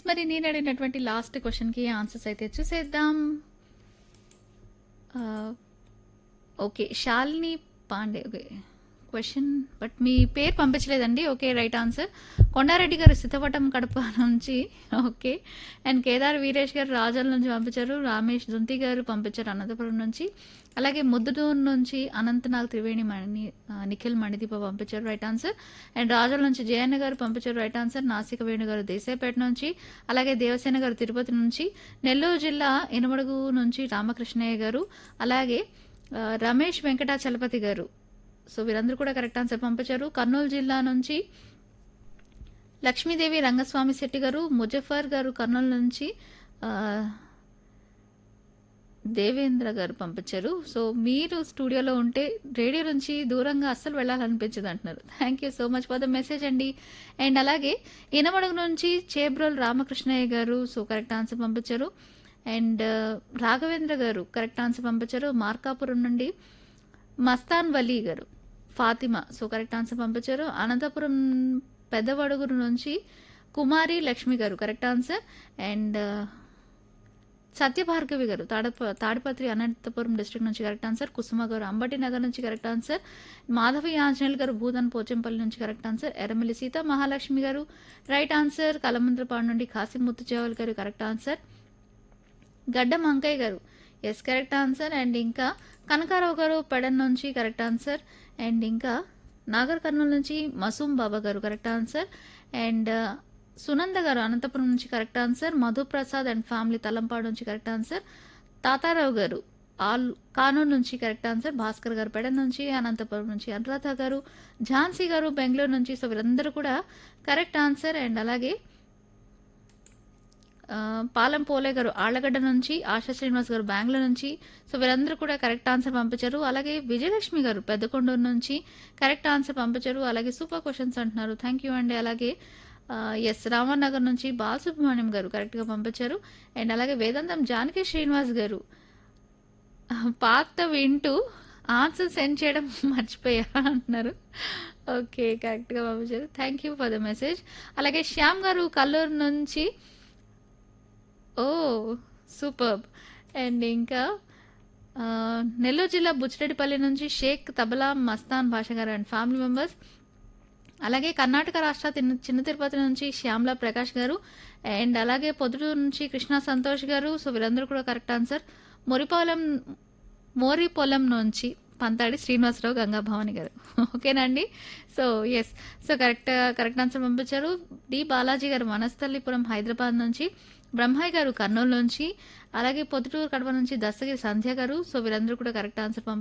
మరి నేను అడిగినటువంటి లాస్ట్ క్వశ్చన్కి ఆన్సర్స్ అయితే చూసేద్దాం ఆ, okay Shalini Pandey okay question but మీ పేరు పంపించలేదండి ఓకే రైట్ ఆన్సర్ కొండారెడ్డి గారు సిద్ధవటం కడప నుంచి ఓకే అండ్ కేదార్ వీరేష్ గారు రాజాల నుంచి పంపించారు రామేష్ దుంతి గారు పంపించారు అనంతపురం నుంచి అలాగే ముద్దుటూరు నుంచి అనంతనాగ్ త్రివేణి మణి ఆ, నిఖిల్ మణిదీప పంపించారు రైట్ ఆన్సర్ అండ్ రాజుల నుంచి జయన్న గారు పంపించారు రైట్ ఆన్సర్ నాసిక వేణు గారు దేశాయపేట నుంచి అలాగే దేవసేన గారు తిరుపతి నుంచి నెల్లూరు జిల్లా ఇనుమడుగు నుంచి రామకృష్ణయ్య గారు అలాగే ఆ, రమేష్ వెంకటాచలపతి గారు సో వీరందరూ కూడా కరెక్ట్ ఆన్సర్ పంపించారు కర్నూలు జిల్లా నుంచి లక్ష్మీదేవి రంగస్వామి శెట్టి గారు ముజఫర్ గారు కర్నూలు నుంచి ఆ, దేవేంద్ర గారు పంపించారు సో మీరు స్టూడియోలో ఉంటే రేడియో నుంచి దూరంగా అస్సలు వెళ్ళాలనిపించదు అంటున్నారు thank you so much for the message అండి అండ్ అలాగే ఇనమడుగు నుంచి చేబ్రోల్ రామకృష్ణయ్య గారు సో కరెక్ట్ ఆన్సర్ పంపించారు అండ్ రాఘవేంద్ర గారు కరెక్ట్ ఆన్సర్ పంపించారు మార్కాపురం నుండి మస్తాన్ వలీ గారు ఫాతిమా సో కరెక్ట్ ఆన్సర్ పంపించారు అనంతపురం పెద్దవడుగురు నుంచి కుమారి లక్ష్మి గారు కరెక్ట్ ఆన్సర్ అండ్ సత్యభార్గవి గారు తాడప తాడిపత్రి అనంతపురం డిస్ట్రిక్ట్ నుంచి కరెక్ట్ ఆన్సర్ కుసుమ గారు అంబటి నగర్ నుంచి కరెక్ట్ ఆన్సర్ మాధవి ఆంజనేయులు గారు భూదన్ పోచంపల్లి నుంచి కరెక్ట్ ఆన్సర్ ఎర్రమిల్లి సీత మహాలక్ష్మి గారు రైట్ ఆన్సర్ కలమంద్రపాడు నుండి కాసిం ముత్తుచేవల్ గారు కరెక్ట్ ఆన్సర్ గడ్డం అంకయ్య గారు ఎస్ కరెక్ట్ ఆన్సర్ అండ్ ఇంకా కనకారావు గారు పెడన్ నుంచి కరెక్ట్ ఆన్సర్ అండ్ ఇంకా నాగర్ కర్నూలు నుంచి మసూమ్ బాబా గారు కరెక్ట్ ఆన్సర్ అండ్ సునంద గారు అనంతపురం నుంచి correct answer Madhuprasad and family Talampadu నుంచి కరెక్ట్ ఆన్సర్ తాతారావు గారు ఆల్ కానూన్ నుంచి కరెక్ట్ ఆన్సర్ భాస్కర్ గారు పెడన్ నుంచి అనంతపురం నుంచి అనురాధ గారు ఝాన్సీ గారు బెంగళూరు నుంచి సో వీరందరూ కూడా కరెక్ట్ ఆన్సర్ అండ్ అలాగే ఆ, పాలెం పోలే గారు ఆళ్లగడ్డ నుంచి ఆశా శ్రీనివాస్ గారు బెంగళూరు నుంచి సో వీరందరూ కూడా కరెక్ట్ ఆన్సర్ పంపించారు అలాగే విజయలక్ష్మి గారు పెద్దకొండూరు నుంచి కరెక్ట్ ఆన్సర్ పంపించారు అలాగే సూపర్ క్వశ్చన్స్ అంటున్నారు థ్యాంక్ యూ అండి అలాగే ఎస్ రామనగర్ నుంచి బాలసుబ్రహ్మణ్యం గారు కరెక్ట్గా పంపించారు అండ్ అలాగే వేదాంతం జానకి శ్రీనివాస్ గారు ఆ, పాత వింటూ ఆన్సర్ సెండ్ చేయడం మర్చిపోయా అంటున్నారు ఓకే కరెక్ట్గా పంపించారు thank you for the message అలాగే శ్యామ్ గారు కల్లూరు నుంచి ఓ సూపర్ అండ్ ఇంకా ఆ, నెల్లూరు జిల్లా బుచ్చిరెడ్డిపల్లి నుంచి షేక్ తబలా మస్తాన్ భాష గారు అండ్ ఫ్యామిలీ మెంబర్స్ అలాగే కర్ణాటక రాష్ట్ర తిన్న- చిన్న తిరుపతి నుంచి శ్యామ్లా ప్రకాష్ గారు అండ్ అలాగే పొద్దుటూరు నుంచి కృష్ణా సంతోష్ గారు సో వీరందరూ కూడా కరెక్ట్ ఆన్సర్ మొరిపాలెం మోరిపొలం నుంచి పంతాడి శ్రీనివాసరావు గంగా భవాని గారు ఓకేనండి so yes so correct correct answer పంపించారు డి బాలాజీ గారు వనస్థలిపురం హైదరాబాద్ నుంచి బ్రహ్మయ్య గారు కర్నూలు నుంచి అలాగే పొద్దుటూరు కడప నుంచి దస్తగిరి సంధ్య గారు సో వీరందరూ కూడా కరెక్ట్ ఆన్సర్ పంపించారు